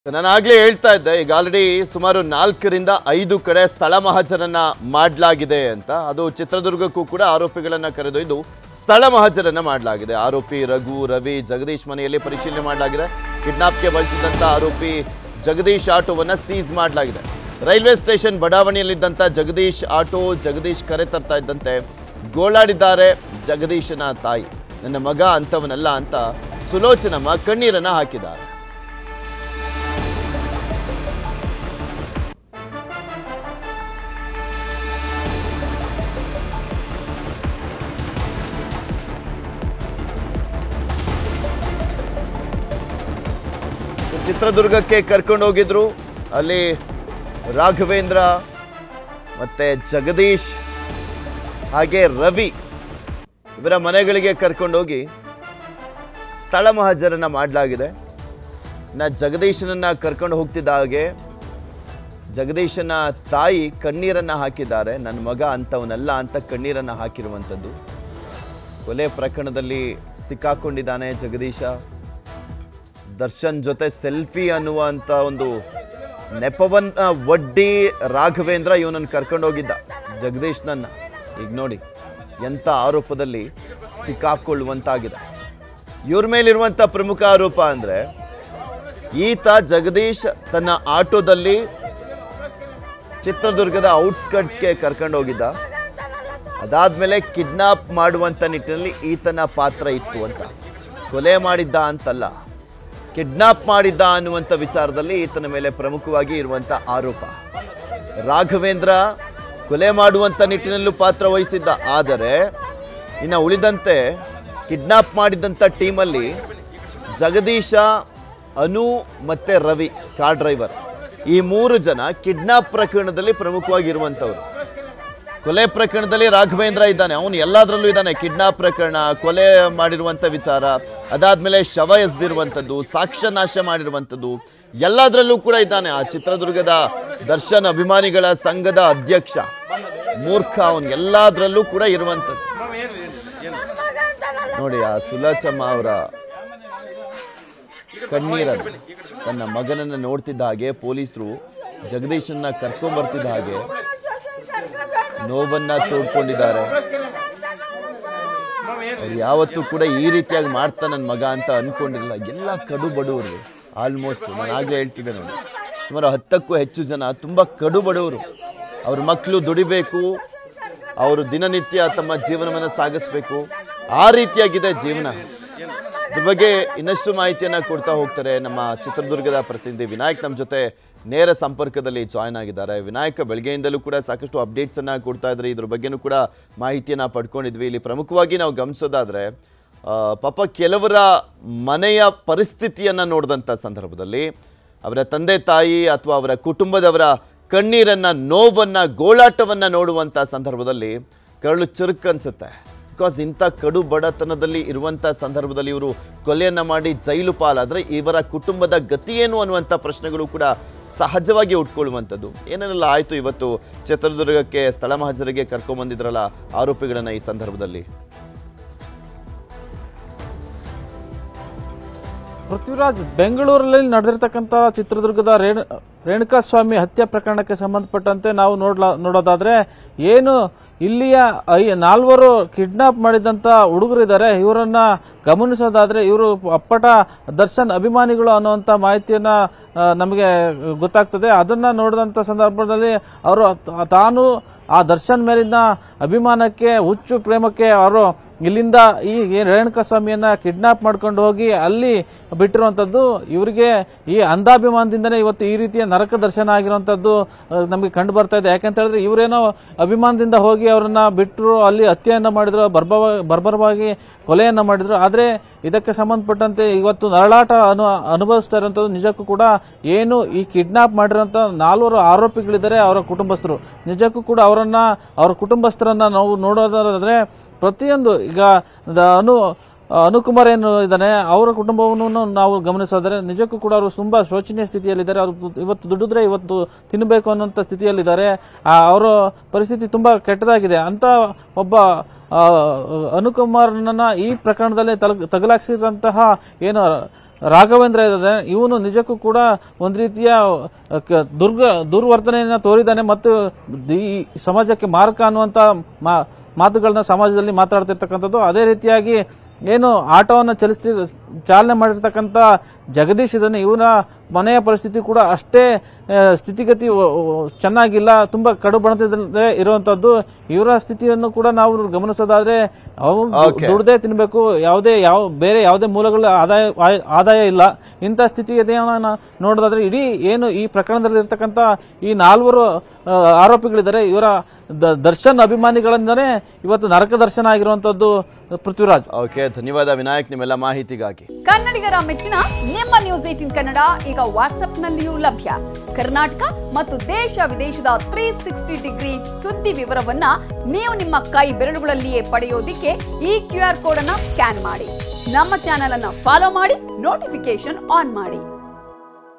ನಾನು ಆಗ್ಲೇ ಹೇಳ್ತಾ ಇದ್ದೆ ಈಗ ಆಲ್ರೆಡಿ ಸುಮಾರು ನಾಲ್ಕರಿಂದ ಐದು ಕಡೆ ಸ್ಥಳ ಮಹಾಜರನ್ನ ಮಾಡಲಾಗಿದೆ ಅಂತ ಅದು ಚಿತ್ರದುರ್ಗಕ್ಕೂ ಕೂಡ ಆರೋಪಿಗಳನ್ನ ಕರೆದೊಯ್ದು ಸ್ಥಳ ಮಹಾಜರನ್ನ ಮಾಡಲಾಗಿದೆ ಆರೋಪಿ ರಘು ರವಿ ಜಗದೀಶ್ ಮನೆಯಲ್ಲಿ ಪರಿಶೀಲನೆ ಮಾಡಲಾಗಿದೆ ಕಿಡ್ನಾಪ್ಗೆ ಬಳಸಿದಂತ ಆರೋಪಿ ಜಗದೀಶ್ ಆಟೋವನ್ನ ಸೀಸ್ ಮಾಡಲಾಗಿದೆ ರೈಲ್ವೆ ಸ್ಟೇಷನ್ ಬಡಾವಣೆಯಲ್ಲಿದ್ದಂಥ ಜಗದೀಶ್ ಆಟೋ ಜಗದೀಶ್ ಕರೆ ತರ್ತಾ ಇದ್ದಂತೆ ಗೋಳಾಡಿದ್ದಾರೆ ಜಗದೀಶನ ತಾಯಿ ನನ್ನ ಮಗ ಅಂತವನಲ್ಲ ಅಂತ ಸುಲೋಚನಮ್ಮ ಕಣ್ಣೀರನ್ನ ಹಾಕಿದ್ದಾರೆ ಚಿತ್ರದುರ್ಗಕ್ಕೆ ಕರ್ಕೊಂಡು ಹೋಗಿದ್ರು ಅಲ್ಲಿ ರಾಘವೇಂದ್ರ ಮತ್ತೆ ಜಗದೀಶ್ ಹಾಗೆ ರವಿ ಇವರ ಮನೆಗಳಿಗೆ ಕರ್ಕೊಂಡೋಗಿ ಸ್ಥಳ ಮಹಾಜರನ್ನ ಮಾಡಲಾಗಿದೆ ನಾ ಜಗದೀಶನನ್ನ ಕರ್ಕೊಂಡು ಹೋಗ್ತಿದ್ದ ಹಾಗೆ ಜಗದೀಶನ ತಾಯಿ ಕಣ್ಣೀರನ್ನ ಹಾಕಿದ್ದಾರೆ ನನ್ನ ಮಗ ಅಂತವನಲ್ಲ ಅಂತ ಕಣ್ಣೀರನ್ನ ಹಾಕಿರುವಂಥದ್ದು ಕೊಲೆ ಪ್ರಕರಣದಲ್ಲಿ ಸಿಕ್ಕಾಕೊಂಡಿದ್ದಾನೆ ಜಗದೀಶ ದರ್ಶನ್ ಜೊತೆ ಸೆಲ್ಫಿ ಅನ್ನುವಂಥ ಒಂದು ನೆಪವನ್ನ ಒಡ್ಡಿ ರಾಘವೇಂದ್ರ ಇವನನ್ನು ಕರ್ಕೊಂಡೋಗಿದ್ದ ಜಗದೀಶ್ನನ್ನ ಈಗ ನೋಡಿ ಎಂಥ ಆರೋಪದಲ್ಲಿ ಸಿಕ್ಕಾಕೊಳ್ಳುವಂತಾಗಿದೆ ಇವ್ರ ಮೇಲಿರುವಂಥ ಪ್ರಮುಖ ಆರೋಪ ಅಂದರೆ ಈತ ಜಗದೀಶ್ ತನ್ನ ಆಟೋದಲ್ಲಿ ಚಿತ್ರದುರ್ಗದ ಔಟ್ಸ್ಕಟ್ಸ್ಗೆ ಕರ್ಕೊಂಡೋಗಿದ್ದ ಅದಾದ್ಮೇಲೆ ಕಿಡ್ನಾಪ್ ಮಾಡುವಂಥ ನಿಟ್ಟಿನಲ್ಲಿ ಈತನ ಪಾತ್ರ ಇತ್ತು ಅಂತ ಕೊಲೆ ಮಾಡಿದ್ದ ಅಂತಲ್ಲ ಕಿಡ್ನಾಪ್ ಮಾಡಿದ್ದ ಅನ್ನುವಂಥ ವಿಚಾರದಲ್ಲಿ ಈತನ ಮೇಲೆ ಪ್ರಮುಖವಾಗಿ ಇರುವಂಥ ಆರೋಪ ರಾಘವೇಂದ್ರ ಕೊಲೆ ಮಾಡುವಂಥ ನಿಟ್ಟಿನಲ್ಲೂ ಪಾತ್ರ ವಹಿಸಿದ್ದ ಆದರೆ ಇನ್ನು ಉಳಿದಂತೆ ಕಿಡ್ನಾಪ್ ಮಾಡಿದಂಥ ಟೀಮಲ್ಲಿ ಜಗದೀಶ ಅನು ಮತ್ತು ರವಿ ಕಾರ್ ಡ್ರೈವರ್ ಈ ಮೂರು ಜನ ಕಿಡ್ನಾಪ್ ಪ್ರಕರಣದಲ್ಲಿ ಪ್ರಮುಖವಾಗಿ ಇರುವಂಥವ್ರು ಕೊಲೆ ಪ್ರಕರಣದಲ್ಲಿ ರಾಘವೇಂದ್ರ ಇದ್ದಾನೆ ಅವನು ಎಲ್ಲದರಲ್ಲೂ ಇದ್ದಾನೆ ಕಿಡ್ನಾಪ್ ಪ್ರಕರಣ ಕೊಲೆ ಮಾಡಿರುವಂಥ ವಿಚಾರ ಅದಾದ್ಮೇಲೆ ಶವ ಎಸ್ದಿರುವಂಥದ್ದು ಸಾಕ್ಷ್ಯ ನಾಶ ಮಾಡಿರುವಂಥದ್ದು ಎಲ್ಲದರಲ್ಲೂ ಕೂಡ ಇದ್ದಾನೆ ಆ ಚಿತ್ರದುರ್ಗದ ದರ್ಶನ್ ಅಭಿಮಾನಿಗಳ ಸಂಘದ ಅಧ್ಯಕ್ಷ ಮೂರ್ಖ ಅವನು ಎಲ್ಲದರಲ್ಲೂ ಕೂಡ ಇರುವಂಥದ್ದು ನೋಡಿ ಆ ಸುಲಚಮ್ಮ ಅವರ ಕಣ್ಣೀರನ್ನು ತನ್ನ ಮಗನನ್ನು ನೋಡ್ತಿದ್ದ ಹಾಗೆ ಪೊಲೀಸರು ಜಗದೀಶನ್ನ ಕರ್ಕೊಂಡ್ಬರ್ತಿದ್ದ ಹಾಗೆ ನೋವನ್ನ ತೋಡ್ಕೊಂಡಿದ್ದಾರೆ ಅವ್ರು ಯಾವತ್ತೂ ಕೂಡ ಈ ರೀತಿಯಾಗಿ ಮಾಡ್ತಾ ನನ್ನ ಮಗ ಅಂತ ಅನ್ಕೊಂಡಿರಲಿಲ್ಲ ಎಲ್ಲ ಕಡು ಬಡವರು ಆಲ್ಮೋಸ್ಟ್ ನಾನು ಆಗಲೇ ಹೇಳ್ತಿದ್ದೆ ನೋಡಿ ಸುಮಾರು ಹತ್ತಕ್ಕೂ ಹೆಚ್ಚು ಜನ ತುಂಬ ಕಡು ಬಡವರು ಅವ್ರ ಮಕ್ಕಳು ದುಡಿಬೇಕು ಅವರು ದಿನನಿತ್ಯ ತಮ್ಮ ಜೀವನವನ್ನು ಸಾಗಿಸ್ಬೇಕು ಆ ರೀತಿಯಾಗಿದೆ ಜೀವನ ಇದ್ರ ಬಗ್ಗೆ ಇನ್ನಷ್ಟು ಮಾಹಿತಿಯನ್ನ ಕೊಡ್ತಾ ಹೋಗ್ತಾರೆ ನಮ್ಮ ಚಿತ್ರದುರ್ಗದ ಪ್ರತಿನಿಧಿ ವಿನಾಯಕ್ ನಮ್ಮ ಜೊತೆ ನೇರ ಸಂಪರ್ಕದಲ್ಲಿ ಜಾಯ್ನ್ ಆಗಿದ್ದಾರೆ ವಿನಾಯಕ ಬೆಳಗ್ಗೆಯಿಂದಲೂ ಕೂಡ ಸಾಕಷ್ಟು ಅಪ್ಡೇಟ್ಸ್ ಅನ್ನ ಕೊಡ್ತಾ ಇದ್ರೆ ಇದ್ರ ಬಗ್ಗೆನೂ ಕೂಡ ಮಾಹಿತಿಯನ್ನ ಪಡ್ಕೊಂಡಿದ್ವಿ ಇಲ್ಲಿ ಪ್ರಮುಖವಾಗಿ ನಾವು ಗಮನಿಸೋದಾದ್ರೆ ಆ, ಪಾಪ ಕೆಲವರ ಮನೆಯ ಪರಿಸ್ಥಿತಿಯನ್ನ ನೋಡಿದಂಥ ಸಂದರ್ಭದಲ್ಲಿ ಅವರ ತಂದೆ ತಾಯಿ ಅಥವಾ ಅವರ ಕುಟುಂಬದವರ ಕಣ್ಣೀರನ್ನ ನೋವನ್ನ ಗೋಳಾಟವನ್ನ ನೋಡುವಂಥ ಸಂದರ್ಭದಲ್ಲಿ ಕರಳು ಚುರುಕ್ ಅನ್ಸುತ್ತೆ ಬಿಕಾಸ್ ಇಂಥ ಕಡು ಬಡತನದಲ್ಲಿ ಇರುವಂಥ ಸಂದರ್ಭದಲ್ಲಿ ಇವರು ಕೊಲೆಯನ್ನ ಮಾಡಿ ಜೈಲು ಪಾಲಾದರೆ ಇವರ ಕುಟುಂಬದ ಗತಿ ಏನು ಅನ್ನುವಂಥ ಪ್ರಶ್ನೆಗಳು ಕೂಡ ಸಹಜವಾಗಿ ಉಟ್ಕೊಳ್ಳುವಂಥದ್ದು ಏನೇನೆಲ್ಲ ಆಯಿತು ಇವತ್ತು ಚಿತ್ರದುರ್ಗಕ್ಕೆ ಸ್ಥಳ ಮಹಾಜರಿಗೆ ಕರ್ಕೊಂಬಂದಿದ್ರಲ್ಲ ಆರೋಪಿಗಳನ್ನ ಈ ಸಂದರ್ಭದಲ್ಲಿ ಪೃಥ್ವಿರಾಜ್ ಬೆಂಗಳೂರಲ್ಲಿ ನಡೆದಿರ್ತಕ್ಕಂಥ ಚಿತ್ರದುರ್ಗದ ರೇಣು ರೇಣುಕಾಸ್ವಾಮಿ ಹತ್ಯೆ ಪ್ರಕರಣಕ್ಕೆ ಸಂಬಂಧಪಟ್ಟಂತೆ ನಾವು ನೋಡ್ಲಾ ನೋಡೋದಾದ್ರೆ ಏನು ಇಲ್ಲಿಯ ಐ ನಾಲ್ವರು ಕಿಡ್ನಾಪ್ ಮಾಡಿದಂತ ಹುಡುಗರಿದ್ದಾರೆ ಇವರನ್ನ ಗಮನಿಸೋದಾದ್ರೆ ಇವರು ಅಪ್ಪಟ ದರ್ಶನ್ ಅಭಿಮಾನಿಗಳು ಅನ್ನುವಂತ ಮಾಹಿತಿಯನ್ನ ಆ, ನಮಗೆ ಗೊತ್ತಾಗ್ತದೆ ಅದನ್ನ ನೋಡಿದಂತ ಸಂದರ್ಭದಲ್ಲಿ ಅವರು ತಾನು ಆ ದರ್ಶನ್ ಮೇಲಿನ ಅಭಿಮಾನಕ್ಕೆ ಹುಚ್ಚು ಪ್ರೇಮಕ್ಕೆ ಅವರು ಇಲ್ಲಿಂದ ಈ ಏನ್ ರೇಣುಕಾ ಸ್ವಾಮಿಯನ್ನ ಕಿಡ್ನಾಪ್ ಮಾಡ್ಕೊಂಡು ಹೋಗಿ ಅಲ್ಲಿ ಬಿಟ್ಟಿರುವಂತದ್ದು ಇವರಿಗೆ ಈ ಅಂಧಾಭಿಮಾನದಿಂದನೇ ಇವತ್ತು ಈ ರೀತಿಯ ನರಕ ದರ್ಶನ ಆಗಿರುವಂತದ್ದು ಅಹ್, ನಮಗೆ ಕಂಡು ಬರ್ತಾ ಇದೆ ಯಾಕಂತ ಹೇಳಿದ್ರೆ ಇವರೇನೋ ಅಭಿಮಾನದಿಂದ ಹೋಗಿ ಅವರನ್ನ ಬಿಟ್ಟರು ಅಲ್ಲಿ ಹತ್ಯೆಯನ್ನ ಮಾಡಿದ್ರು ಬರ್ಬವ ಬರ್ಬರವಾಗಿ ಕೊಲೆಯನ್ನ ಮಾಡಿದ್ರು ಆದ್ರೆ ಇದಕ್ಕೆ ಸಂಬಂಧಪಟ್ಟಂತೆ ಇವತ್ತು ನರಳಾಟ ಅನು ಅನುಭವಿಸ್ತಾ ಇರುವಂತದ್ದು ನಿಜಕ್ಕೂ ಕೂಡ ಏನು ಈ ಕಿಡ್ನಾಪ್ ಮಾಡಿರುವಂತ ನಾಲ್ವರು ಆರೋಪಿಗಳಿದ್ದಾರೆ ಅವರ ಕುಟುಂಬಸ್ಥರು ನಿಜಕ್ಕೂ ಕೂಡ ಅವರನ್ನ ಅವರ ಕುಟುಂಬಸ್ಥರನ್ನ ನಾವು ನೋಡೋದಾದ್ರೆ ಪ್ರತಿಯೊಂದು ಈಗ ದ- ಅನು ಅನುಕುಮಾರ್ ಏನು ಇದ್ದಾನೆ ಅವರ ಕುಟುಂಬವನ್ನು ನಾವು ಗಮನಿಸೋದ್ರೆ ನಿಜಕ್ಕೂ ಕೂಡ ಅವರು ತುಂಬಾ ಶೋಚನೀಯ ಸ್ಥಿತಿಯಲ್ಲಿದ್ದಾರೆ ಅವರು ಇವತ್ತು ದುಡಿದ್ರೆ ಇವತ್ತು ತಿನ್ನಬೇಕು ಅನ್ನೋಂಥ ಸ್ಥಿತಿಯಲ್ಲಿದ್ದಾರೆ ಆ, ಅವರ ಪರಿಸ್ಥಿತಿ ತುಂಬಾ ಕೆಟ್ಟದಾಗಿದೆ ಅಂತ ಒಬ್ಬ ಆ, ಅನುಕುಮಾರ್ನ ಈ ಪ್ರಕರಣದಲ್ಲಿ ತಲ- ತಗಲಾಕ್ಸಿದಂತಹ ಏನು ರಾಘವೇಂದ್ರ ಇದ್ದಾರೆ ಇವನು ನಿಜಕ್ಕೂ ಕೂಡ ಒಂದು ರೀತಿಯ ಕ- ದುರ್ಗ ದುರ್ವರ್ತನೆಯನ್ನ ತೋರಿದ್ದಾನೆ ಮತ್ತು ಈ ಸಮಾಜಕ್ಕೆ ಮಾರಕ ಅನ್ನುವಂತ ಮಾ- ಮಾತುಗಳನ್ನ ಸಮಾಜದಲ್ಲಿ ಮಾತಾಡ್ತಿರ್ತಕ್ಕಂಥದ್ದು ಅದೇ ರೀತಿಯಾಗಿ ಏನು ಆಟೋವನ್ನು ಚಲಿಸ್ತಿ ಚಾಲನೆ ಮಾಡಿರ್ತಕ್ಕಂಥ ಜಗದೀಶ್ ಇದನ್ನು ಇವನ ಮನೆಯ ಪರಿಸ್ಥಿತಿ ಕೂಡ ಅಷ್ಟೇ ಆ, ಸ್ಥಿತಿಗತಿ ಒ- ಒ- ಚೆನ್ನಾಗಿಲ್ಲ ತುಂಬಾ ಕಡು ಬಣತದಲ್ಲೇ ಇರುವಂತದ್ದು ಇವರ ಸ್ಥಿತಿಯನ್ನು ಕೂಡ ನಾವು ಗಮನಿಸೋದಾದ್ರೆ ಅವ್ರು Okay. ದುಡ್ದೇ ತಿನ್ಬೇಕು ಯಾವುದೇ ಯಾವ ಬೇರೆ ಯಾವುದೇ ಮೂಲಗಳ ಆದಾಯ ಆಯ- ಆದಾಯ ಇಲ್ಲ ಇಂಥ ಸ್ಥಿತಿಗತಿಯನ್ನ ನಾ- ನೋಡೋದಾದ್ರೆ ಇಡೀ ಏನು ಈ ಪ್ರಕರಣದಲ್ಲಿ ಇರ್ತಕ್ಕಂಥ ಈ ನಾಲ್ವರು ಆ, ಆರೋಪಿಗಳಿದ್ದಾರೆ ಇವರ ದ- ದರ್ಶನ್ ಅಭಿಮಾನಿಗಳಿಂದನೇ ಇವತ್ತು ನರಕ ದರ್ಶನ ಆಗಿರುವಂತದ್ದು ಪೃಥ್ವಿರಾಜ್ ಓಕೆ ಧನ್ಯವಾದ ವಿನಾಯಕ್ ನಿಮ್ಮೆಲ್ಲ ಮಾಹಿತಿಗಾಗಿ ಕನ್ನಡಿಗರ ಮೆಚ್ಚಿನ ನಿಮ್ಮ ನ್ಯೂಸ್ ಏಟಿನ್ ಕನ್ನಡ ಈಗ ವಾಟ್ಸ್ಆಪ್ನಲ್ಲಿಯೂ ಲಭ್ಯ ಕರ್ನಾಟಕ ಮತ್ತು ದೇಶ ವಿದೇಶದ ತ್ರೀ ಸಿಕ್ಸ್ಟಿ ಡಿಗ್ರಿ ಸುದ್ದಿ ವಿವರವನ್ನ ನೀವು ನಿಮ್ಮ ಕೈ ಬೆರಳುಗಳಲ್ಲಿಯೇ ಪಡೆಯೋದಿಕ್ಕೆ ಈ ಕ್ಯೂ ಆರ್ ಕೋಡ್ ಅನ್ನ ಸ್ಕ್ಯಾನ್ ಮಾಡಿ ನಮ್ಮ ಚಾನೆಲ್ ಅನ್ನ ಫಾಲೋ ಮಾಡಿ ನೋಟಿಫಿಕೇಶನ್ ಆನ್ ಮಾಡಿ